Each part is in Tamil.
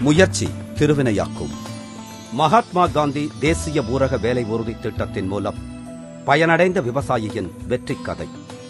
முயற்சி திருவினையாக்கும் மகாத்மா காந்தி தேசிய ஊரக வேலை உறுதி திட்டத்தின் மூலம் பயனடைந்த விவசாயியின் வெற்றி கதை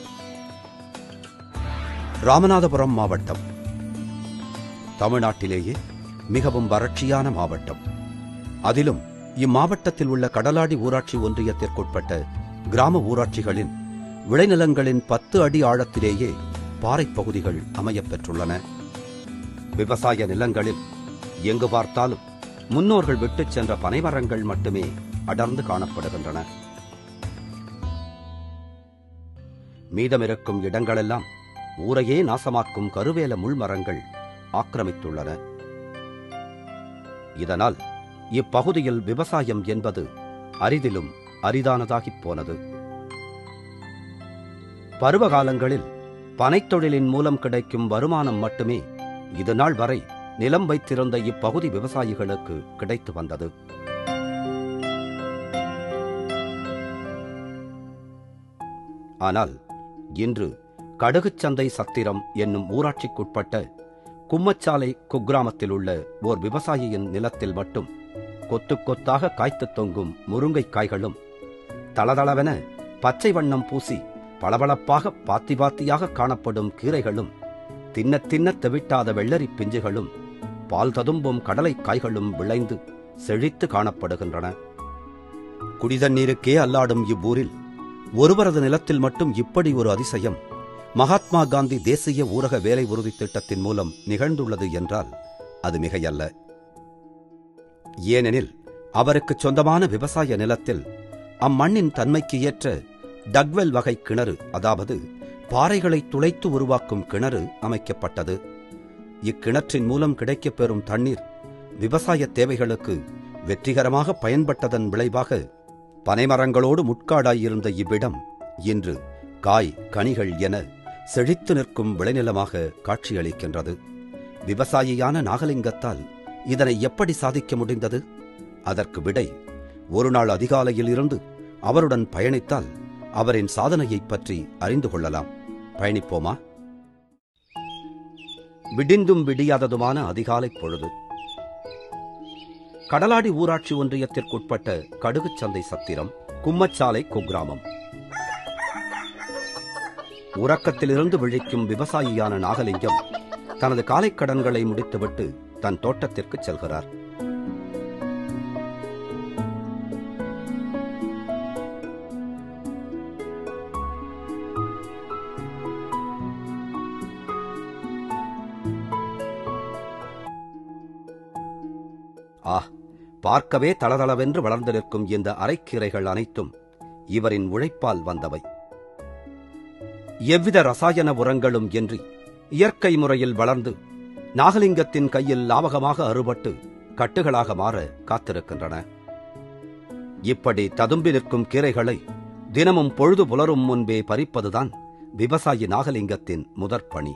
ராமநாதபுரம் மாவட்டம் தமிழ்நாட்டிலேயே மிகவும் வறட்சியான மாவட்டம் அதிலும் இம்மாவட்டத்தில் உள்ள கடலாடி ஊராட்சி ஒன்றியத்திற்குட்பட்ட கிராம ஊராட்சிகளின் விளைநிலங்களின் பத்து அடி ஆழத்திலேயே பாறைப் பகுதிகள் அமையப் பெற்றுள்ளன விவசாய நிலங்களில் எங்கு பார்த்தாலும் முன்னோர்கள் விட்டுச் சென்ற பனைமரங்கள் மட்டுமே அடர்ந்து காணப்படுகின்றன மீதமிருக்கும் இடங்களெல்லாம் ஊரையே நாசமாக்கும் கருவேல முள்மரங்கள் ஆக்கிரமித்துள்ளன இதனால் இப்பகுதியில் விவசாயம் என்பது அரிதிலும் அரிதானதாகிப் போனது பருவகாலங்களில் பனைத்தொழிலின் மூலம் கிடைக்கும் வருமானம் மட்டுமே இதுநாள் வரை நிலம் வைத்திருந்த இப்பகுதி விவசாயிகளுக்கு கிடைத்து வந்தது ஆனால் இன்று கடுகுச்சந்தை சத்திரம் என்னும் ஊராட்சிக்குட்பட்ட கும்மச்சாலை குக்கிராமத்தில் உள்ள ஓர் விவசாயியின் நிலத்தில் மட்டும் கொத்து கொத்தாக காய்த்துத் தொங்கும் முருங்கைக் காய்களும் தளதளவென பச்சை வண்ணம் பூசி பளபளப்பாக பாத்தி பாத்தியாக காணப்படும் கீரைகளும் தின்னத் தின்னத் தெவிட்டாத வெள்ளரி பிஞ்சுகளும் பால் ததும்பும் கடலைக் காய்களும் விளைந்து செழித்து காணப்படுகின்றன குடிதண்ணீருக்கே அல்லாடும் இவ்வூரில் ஒருவரது நிலத்தில் மட்டும் இப்படி ஒரு அதிசயம் மகாத்மா காந்தி தேசிய ஊரக வேலை உறுதி திட்டத்தின் மூலம் நிகழ்ந்துள்ளது என்றால் அது மிகையல்ல ஏனெனில் அவருக்கு சொந்தமான விவசாய நிலத்தில் அம்மண்ணின் தன்மைக்கு ஏற்ற டக்வெல் வகை கிணறு அதாவது பாறைகளை துளைத்து உருவாக்கும் கிணறு அமைக்கப்பட்டது இக்கிணற்றின் மூலம் கிடைக்கப் பெறும் தண்ணீர் விவசாய தேவைகளுக்கு வெற்றிகரமாக பயன்பட்டதன் விளைவாக பனைமரங்களோடு முட்காடாயிருந்த இவ்விடம் இன்று காய் கனிகள் என செழித்து நிற்கும் விளைநிலமாக காட்சியளிக்கின்றது விவசாயியான நாகலிங்கத்தால் இதனை எப்படி சாதிக்க முடிந்தது அதற்கு விடை ஒரு நாள் அதிகாலையில் இருந்து அவருடன் பயணித்தால் அவரின் சாதனையைப் பற்றி அறிந்து கொள்ளலாம் பயணிப்போமா விடிந்தும் விடியாததுமான அதிகாலை பொழுது கடலாடி ஊராட்சி ஒன்றியத்திற்குட்பட்ட கடுகுச்சந்தை சத்திரம் கும்மச்சாலை குக்கிராமம் உறக்கத்திலிருந்து விழிக்கும் விவசாயியான நாகலிங்கம் தனது காலைக் கடன்களை முடித்துவிட்டு தன் தோட்டத்திற்கு செல்கிறார் ஆ பார்க்கவே தளதளவென்று வளர்ந்து நிற்கும் இந்த அரைக்கீரைகள் அனைத்தும் இவரின் உழைப்பால் வந்தவை எவ்வித ரசாயன உரங்களும் இன்றி இயற்கை முறையில் வளர்ந்து நாகலிங்கத்தின் கையில் லாபகமாக அறுபட்டு கட்டுகளாக மாற காத்திருக்கின்றன இப்படி ததும்பி நிற்கும் கீரைகளை தினமும் பொழுது புலரும் முன்பே பறிப்பதுதான் விவசாயி நாகலிங்கத்தின் முதற் பணி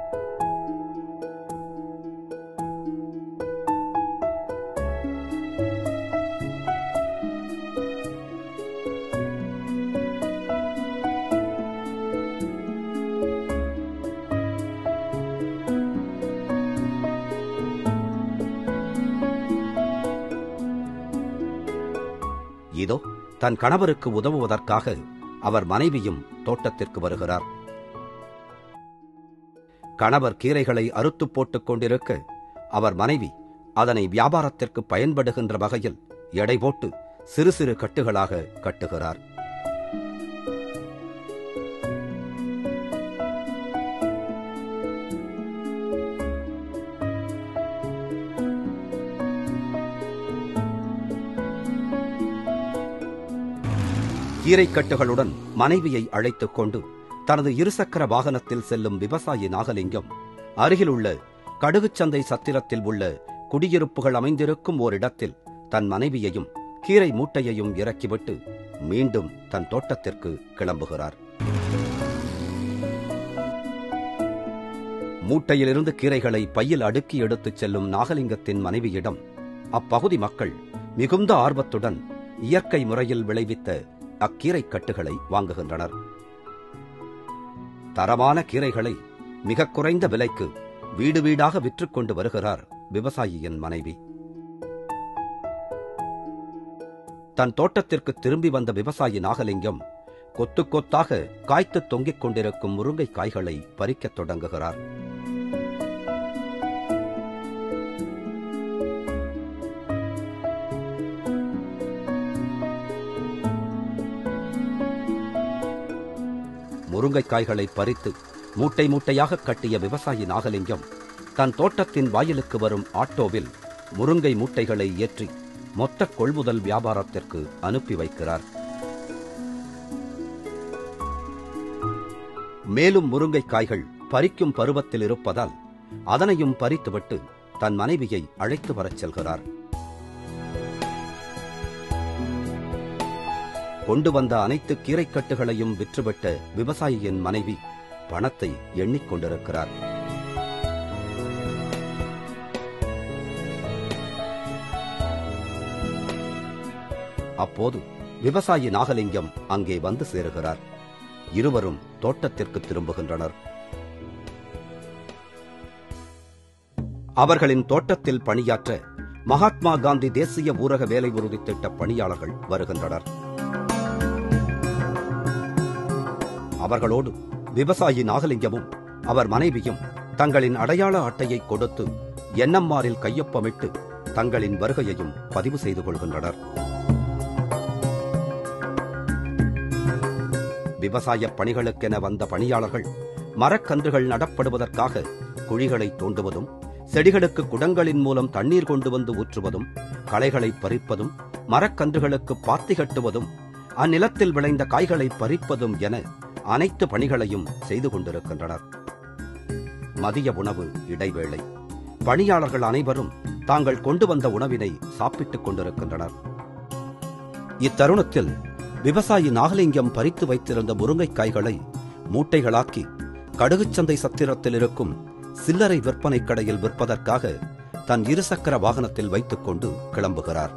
இதோ தன் கணவருக்கு உதவுவதற்காக அவர் மனைவியும் தோட்டத்திற்கு வருகிறார் கணவர் கீரைகளை அறுத்துப் போட்டுக் கொண்டிருக்க அவர் மனைவி அதனை வியாபாரத்திற்கு பயன்படுகின்ற வகையில் எடை போட்டு சிறு சிறு கட்டுகளாக கட்டுகிறார் கீரைக்கட்டுகளுடன் மனைவியை அழைத்துக் கொண்டு தனது இருசக்கர வாகனத்தில் செல்லும் விவசாயி நாகலிங்கம் அருகிலுள்ள கடுகுச்சந்தை சத்திரத்தில் உள்ள குடியிருப்புகள் அமைந்திருக்கும் ஓரிடத்தில் தன் மனைவியையும் கீரை மூட்டையையும் இறக்கிவிட்டு மீண்டும் தன் தோட்டத்திற்கு கிளம்புகிறார் மூட்டையிலிருந்து கீரைகளை பையில் அடுக்கி எடுத்துச் செல்லும் நாகலிங்கத்தின் மனைவியிடம் அப்பகுதி மக்கள் மிகுந்த ஆர்வத்துடன் இயற்கை முறையில் விளைவித்த அக்கீரை கட்டுகளை வாங்குகின்றனர் தரமான கீரைகளை மிகக் குறைந்த விலைக்கு வீடு வீடாக விற்றுக் கொண்டு வருகிறார் விவசாயியின் மனைவி தன் தோட்டத்திற்கு திரும்பி வந்த விவசாயி நாகலிங்கம் கொத்து கொத்தாக காய்த்து தொங்கிக் கொண்டிருக்கும் முருங்கை காய்களை பறிக்கத் தொடங்குகிறார் முருங்கைக்காய்களை பறித்து மூட்டை மூட்டையாக கட்டிய விவசாயி நாகலிங்கம் தன் தோட்டத்தின் வாயிலுக்கு வரும் ஆட்டோவில் முருங்கை மூட்டைகளை ஏற்றி மொத்த கொள்முதல் வியாபாரத்திற்கு அனுப்பி வைக்கிறார் மேலும் முருங்கைக்காய்கள் பறிக்கும் பருவத்தில் இருப்பதால் அதனையும் பறித்துவிட்டு தன் மனைவியை அழைத்து வரச் செல்கிறார் கொண்டு வந்த அனைத்து கீரைக்கட்டுகளையும் விற்றுவிட்ட விவசாயியின் மனைவி பணத்தை எண்ணிக் கொண்டிருக்கிறார் அப்போது விவசாயி நாகலிங்கம் அங்கே வந்து சேருகிறார் இருவரும் தோட்டத்திற்கு திரும்புகின்றனர் அவர்களின் தோட்டத்தில் பணியாற்ற மகாத்மா காந்தி தேசிய ஊரக வேலை உறுதி திட்ட பணியாளர்கள் வருகின்றனர் அவர்களோடு விவசாயி நாகலிங்கமும் அவர் மனைவியும் தங்களின் அடையாள அட்டையை கொடுத்து என்எம்ஆரில் கையொப்பமிட்டு தங்களின் வருகையையும் பதிவு செய்து கொள்கின்றனர் விவசாய பணிகளுக்கென வந்த பணியாளர்கள் மரக்கன்றுகள் நடப்படுவதற்காக குழிகளை தோண்டுவதும் செடிகளுக்கு குடங்களின் மூலம் தண்ணீர் கொண்டு வந்து ஊற்றுவதும் களைகளை பறிப்பதும் மரக்கன்றுகளுக்கு பாத்தி கட்டுவதும் அந்நிலத்தில் விளைந்த காய்களை பறிப்பதும் என அனைத்து பணிகளையும் செய்து கொண்டிருக்கின்றனர் மதிய உணவு இடைவேளை பணியாளர்கள் அனைவரும் தாங்கள் கொண்டு வந்த உணவினை சாப்பிட்டுக் கொண்டிருக்கின்றனர் இத்தருணத்தில் விவசாயி நாகலிங்கம் பறித்து வைத்திருந்த முருங்கைக்காய்களை மூட்டைகளாக்கி கடுகுச்சந்தை சத்திரத்தில் இருக்கும் சில்லறை விற்பனை கடையில் விற்பதற்காக தன் இருசக்கர வாகனத்தில் வைத்துக் கொண்டு கிளம்புகிறார்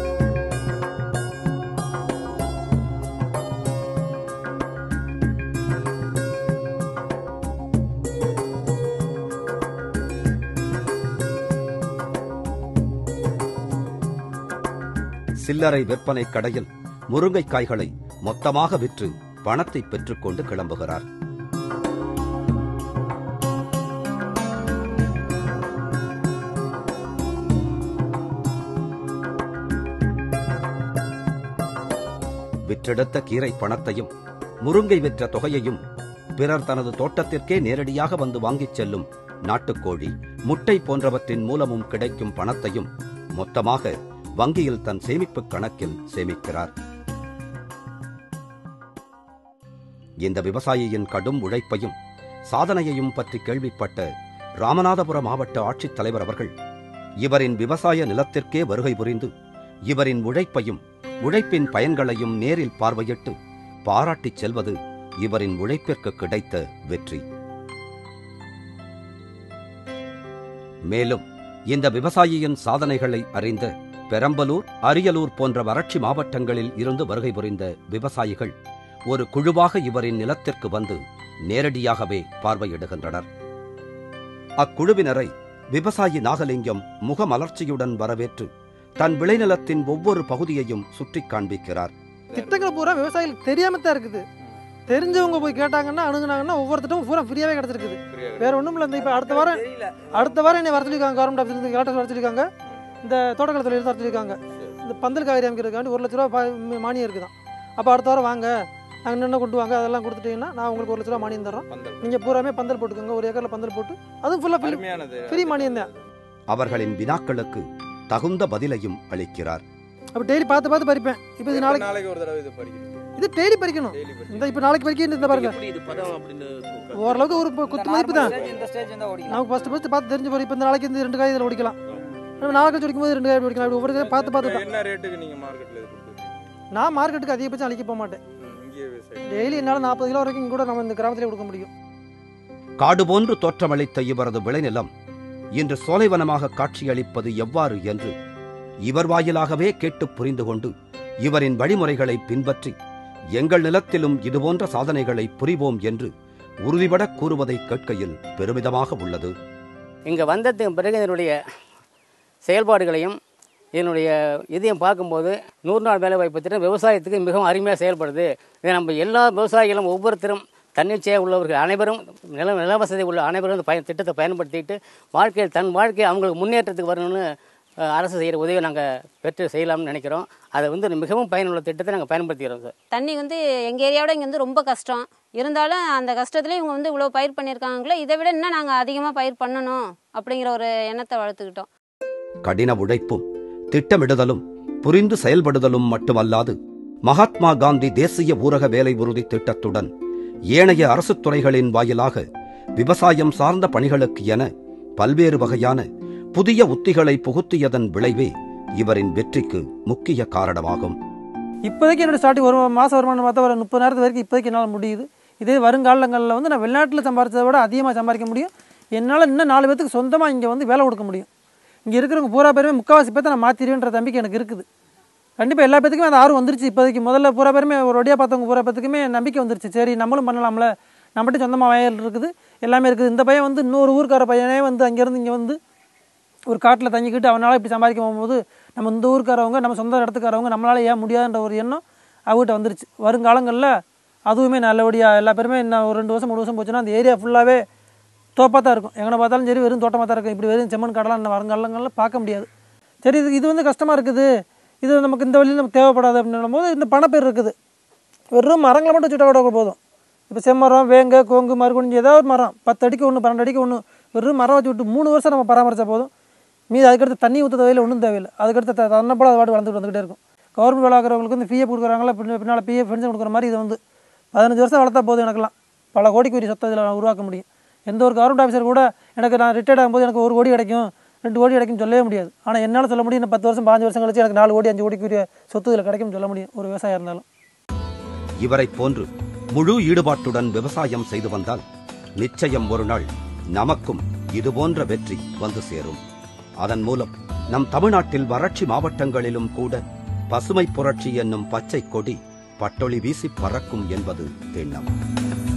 சில்லறை விற்பனை கடையில் முருங்கைக்காய்களை மொத்தமாக விற்று பணத்தை பெற்றுக்கொண்டு கிளம்புகிறார் விற்றெடுத்த கீரை பணத்தையும் முருங்கை விற்ற தொகையையும் பிறர் தனது தோட்டத்திற்கே நேரடியாக வந்து வாங்கிச் செல்லும் நாட்டுக்கோழி முட்டை போன்றவற்றின் மூலமும் கிடைக்கும் பணத்தையும் மொத்தமாக வங்கியில் தன் சேமிப்புக் கணக்கில் சேமிக்கிறார் இந்த விவசாயியின் கடும் உழைப்பையும் சாதனையையும் பற்றி கேள்விப்பட்ட ராமநாதபுரம் மாவட்ட ஆட்சித் தலைவர் அவர்கள் இவரின் விவசாய நிலத்திற்கே வருகை புரிந்து இவரின் உழைப்பையும் உழைப்பின் பயன்களையும் நேரில் பார்வையிட்டு பாராட்டிச் செல்வது இவரின் உழைப்பிற்கு கிடைத்த வெற்றி மேலும் இந்த விவசாயியின் சாதனைகளை அறிந்த பெரம்பலூர் அரியலூர் போன்ற வறட்சி மாவட்டங்களில் இருந்து வருகை புரிந்த விவசாயிகள் ஒரு குழுவாக இவரின் நிலத்திற்கு வந்து நேரடியாகவே பார்வையிடுகின்றனர் அக்குழுவினரை விவசாயி நாகலிங்கம் முகமலர்ச்சியுடன் வரவேற்று தன் விளைநிலத்தின் ஒவ்வொரு பகுதியையும் சுற்றிக் காண்பிக்கிறார் திட்டங்கள் பூரா விவசாயிகளுக்கு தெரியாம தான் இருக்குது தெரிஞ்சவங்க போய் கேட்டாங்கன்னா அணுகுனாங்கன்னா ஒவ்வொருத்தட்டும் பூரா ஃப்ரீயாவே கிடைச்சிருக்குது வேற ஒண்ணும் இல்லை இந்த இப்போ அடுத்த வாரம் அடுத்த வாரம் என்னை வர சொல்லியிருக்காங்க கவர்மெண்ட் ஆஃபீஸ் இருந்து கலெக்டர் வர சொல்லியிருக்காங்க இந்த தோட்டக்கலை தொழில் வர சொல்லியிருக்காங்க இந்த பந்தல் காய்கறி அமைக்கிறதுக்காண்டி ஒரு லட்ச ரூபா பா- மா- மானியம் இருக்குதான் அப்போ அடுத்த வாரம் வாங்க நாங்கள் என்ன கொண்டு வாங்க அதெல்லாம் கொடுத்துட்டீங்கன்னா நான் உங்களுக்கு ஒரு லட்ச ரூபா மானியம் தரோம் நீங்கள் பூராமே பந்தல் போட்டுக்கோங்க ஒரு ஏக்கரில் பந்தல் போட்டு அதுவும் ஃபுல்லாக ஃப்ரீ அருமையானது ஃப்ரீ மானியம் தான் அவர்களின் வினாக்களுக்கு தகுந்த பதிலையும் அளிக்கிறார் அப்போ டெய்லி பார்த்து பார்த்து பறிப்பேன் இப்போ இது நாளைக்கு நாளைக்கு ஒரு தடவை இது படிக்கிறீங்க இது டெய்லி பறிக்கணும் டெய்லி இந்த இப்போ நாளைக்கு பறிக்க இந்த பாருங்க எப்படி இது பதம் அப்படின்னு தூக்கம்? ஓரளவுக்கு ஒரு ப- குத்து மதிப்பு தான் இந்த ஸ்டேஜ் இருந்தா ஓடிக்கலாம் நமக்கு ஃபஸ்ட்டு ஃபஸ்ட்டு பார்த்து தெரிஞ்சு போகிறோம் இப்போ இந்த நாளைக்கு இந்த ரெண்டு காய் இதில் ஒடிக்கலாம் நம்ம நாலு கழிச்சு ஒடிக்கும் போது ரெண்டு காய் ஒடிக்கலாம் அப்படி ஒவ்வொரு காய் பார்த்து பார்த்து தான் என்ன ரேட்டுக்கு நீங்க மார்க்கெட்ல இது கொடுத்துருக்கீங்க நான் மார்க்கெட்டுக்கு அதிகபட்சம் அழிக்க போக மாட்டேன் இங்கேயே விவசாயம் டெய்லி என்னால் நாற்பது கிலோ வரைக்கும் கூட நம்ம இந்த கிராமத்திலே கொடுக்க முடியும் காடு போன்று தோற்றமளித்த இவரது விளைநிலம் இன்று சோலைவனமாக காட்சியளிப்பது எவ்வாறு என்று இவர் வாயிலாகவே கேட்டு புரிந்து கொண்டு இவரின் வழிமுறைகளை பின்பற்றி எங்கள் நிலத்திலும் இதுபோன்ற சாதனைகளை புரிவோம் என்று உறுதிபட கூறுவதை கேட்கையில் பெருமிதமாக உள்ளது இங்கே வந்ததுக்கு பிறகு இதனுடைய செயல்பாடுகளையும் இதனுடைய இதையும் பார்க்கும்போது நூறு நாள் வேலை வாய்ப்பு திட்டம் விவசாயத்துக்கு மிகவும் அருமையாக செயல்படுது இதை நம்ம எல்லா விவசாயிகளும் ஒவ்வொருத்தரும் தன்னிச்சையாக உள்ளவர்கள் அனைவரும் நில நில வசதி உள்ள அனைவரும் இந்த பயன் திட்டத்தை பயன்படுத்திட்டு வாழ்க்கையில் தன் வாழ்க்கையை அவங்களுக்கு முன்னேற்றத்துக்கு வரணும்னு அஹ், அரசு செய்கிற உதவியை நாங்கள் பெற்று செய்யலாம்னு நினைக்கிறோம் அதை வந்து மிகவும் பயனுள்ள திட்டத்தை நாங்கள் பயன்படுத்திக்கிறோம் சார் தண்ணி வந்து எங்கள் ஏரியாவோட இங்கே வந்து ரொம்ப கஷ்டம் இருந்தாலும் அந்த கஷ்டத்துலேயே இவங்க வந்து இவ்வளோ பயிர் பண்ணியிருக்காங்களே இதை விட இன்னும் நாங்கள் அதிகமாக பயிர் பண்ணணும் அப்படிங்கிற ஒரு எண்ணத்தை வளர்த்துக்கிட்டோம் கடின உழைப்பும் திட்டமிடுதலும் புரிந்து செயல்படுதலும் மட்டுமல்லாது மகாத்மா காந்தி தேசிய ஊரக வேலை உறுதி திட்டத்துடன் ஏனைய அரசுத் துறைகளின் வாயிலாக விவசாயம் சார்ந்த பணிகளுக்கு என பல்வேறு வகையான புதிய உத்திகளை புகுத்தியதன் விளைவே இவரின் வெற்றிக்கு முக்கிய காரணமாகும் இப்போதைக்கு என்னோட ஸ்டார்டிங் ஒரு மாதம் வருமானம் பார்த்தா ஒரு முப்பதாயிரத்து வரைக்கும் இப்போதைக்கு என்னால் முடியுது இதே வருங்காலங்களில் வந்து நான் வெளிநாட்டில் சம்பாரிச்சதை விட அதிகமாக சம்பாதிக்க முடியும் என்னால் இன்னும் நாலு பேத்துக்கு சொந்தமாக இங்கே வந்து வேலை கொடுக்க முடியும் இங்கே இருக்கிறவங்க பூரா பேருமே முக்கால்வாசி பேர்த்த நான் மாற்றிடுவேன்ற தம்பிக்கு எனக்கு இருக்குது கண்டிப்பாக எல்லா பேத்துக்குமே அந்த ஆர்வம் வந்துருச்சு இப்போதைக்கு முதல்ல பூரா பேருமே ஒரு ஒடியாக பார்த்தவங்க பூரா பேத்துக்குமே நம்பிக்கை வந்துருச்சு சரி நம்மளும் பண்ணலாம்ல நம்மகிட்ட சொந்தமாக வயல் இருக்குது எல்லாமே இருக்குது இந்த பையன் வந்து இன்னொரு ஊருக்கார பையனே வந்து அங்கேருந்து இங்கே வந்து ஒரு காட்டில் தங்கிக்கிட்டு அவனால் இப்படி சம்பாதிக்க போகும்போது நம்ம இந்த ஊருக்காரவங்க நம்ம சொந்த இடத்துக்காரவங்க நம்மளால் ஏன் முடியாதுன்ற ஒரு எண்ணம் அவகிட்ட வந்துருச்சு வருங்காலங்களில் அதுவுமே நல்லபடியாக எல்லா பேருமே இன்னும் ஒரு ரெண்டு வருஷம் மூணு வருஷம் போச்சுன்னா அந்த ஏரியா ஃபுல்லாகவே தோப்பாக தான் இருக்கும் எங்கே பார்த்தாலும் சரி வெறும் தோட்டமாக தான் இருக்கும் இப்படி வெறும் செம்மண் கடலாம் இன்னும் வருங்காலங்களில் பார்க்க முடியாது சரி இது இது வந்து கஷ்டமாக இருக்குது இது நமக்கு இந்த வழியில் நமக்கு தேவைப்படாது அப்படின்னும் போது இந்த பணப்பேர் இருக்குது வெறும் மரங்களை மட்டும் சுட்ட விட போதும் இப்போ செம்மரம் வேங்க கோங்கு மறுகுணிஞ்சி ஏதாவது ஒரு மரம் பத்து அடிக்கு ஒன்று பன்னெண்டு அடிக்கு ஒன்று வெறும் மரம் வச்சு விட்டு மூணு வருஷம் நம்ம பராமரித்தா போதும் மீது அதுக்கடுத்து தண்ணி ஊற்ற தேவையில்லை ஒன்றும் தேவையில்லை அதுக்கடுத்து த- தன்னை போல அது பாட்டு வளர்ந்துட்டு வந்துகிட்டே இருக்கும் கவர்மெண்ட் வேலை ஆகிறவங்களுக்கு வந்து பிஎஃப் கொடுக்குறாங்களா பின்ன பின்னால் பிஎஃப் பென்ஷன் கொடுக்குற மாதிரி இது வந்து பதினஞ்சு வருஷம் வளர்த்தா போதும் எனக்குலாம் பல கோடிக்கு உரிய சொத்தை இதில் உருவாக்க முடியும் எந்த ஒரு கவர்மெண்ட் ஆஃபீஸர் கூட எனக்கு நான் ரிட்டையர்ட் ஆகும்போது எனக்கு ஒரு கோடி கிடைக்கும் ரெண்டு கோடி கிடைக்கும்னு சொல்லவே முடியாது ஆனால் என்னால் சொல்ல முடியும் இன்னும் பத்து வருஷம் பாஞ்சு வருஷம் கழிச்சு எனக்கு நாலு கோடி அஞ்சு கோடிக்கு உரிய சொத்து இதில் கிடைக்கும்னு சொல்ல முடியும் ஒரு விவசாயம் இருந்தாலும் இவரைப் போன்று முழு ஈடுபாட்டுடன் விவசாயம் செய்து வந்தால் நிச்சயம் ஒரு நாள் நமக்கும் இதுபோன்ற வெற்றி வந்து சேரும் அதன் மூலம் நம் தமிழ்நாட்டில் வறட்சி மாவட்டங்களிலும் கூட பசுமை புரட்சி என்னும் பச்சை கொடி பட்டொளி வீசி பறக்கும் என்பது திண்ணம்